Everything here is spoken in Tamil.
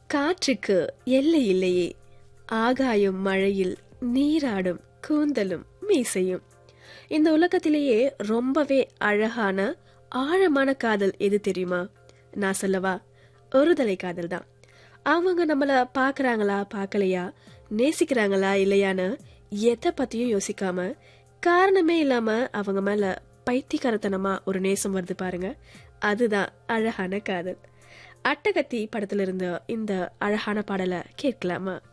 காற்றுக்கு எல்லை இல்லையே ஆகாயம் மழையில் நீராடும் கூந்தலும் மீசையும் இந்த உலகத்திலேயே ரொம்பவே அழகான ஆழமான காதல் எது தெரியுமா நான் சொல்லவா ஒருதலை காதல் தான் அவங்க நம்மள பாக்குறாங்களா பார்க்கலையா நேசிக்கிறாங்களா இல்லையான்னு எதை பத்தியும் யோசிக்காம காரணமே இல்லாம அவங்க மேல பைத்தியக்காரத்தனமா ஒரு நேசம் வருது பாருங்க அதுதான் அழகான காதல் அட்டகத்தி படத்துல இருந்த இந்த அழகான பாடலை கேட்கலாமா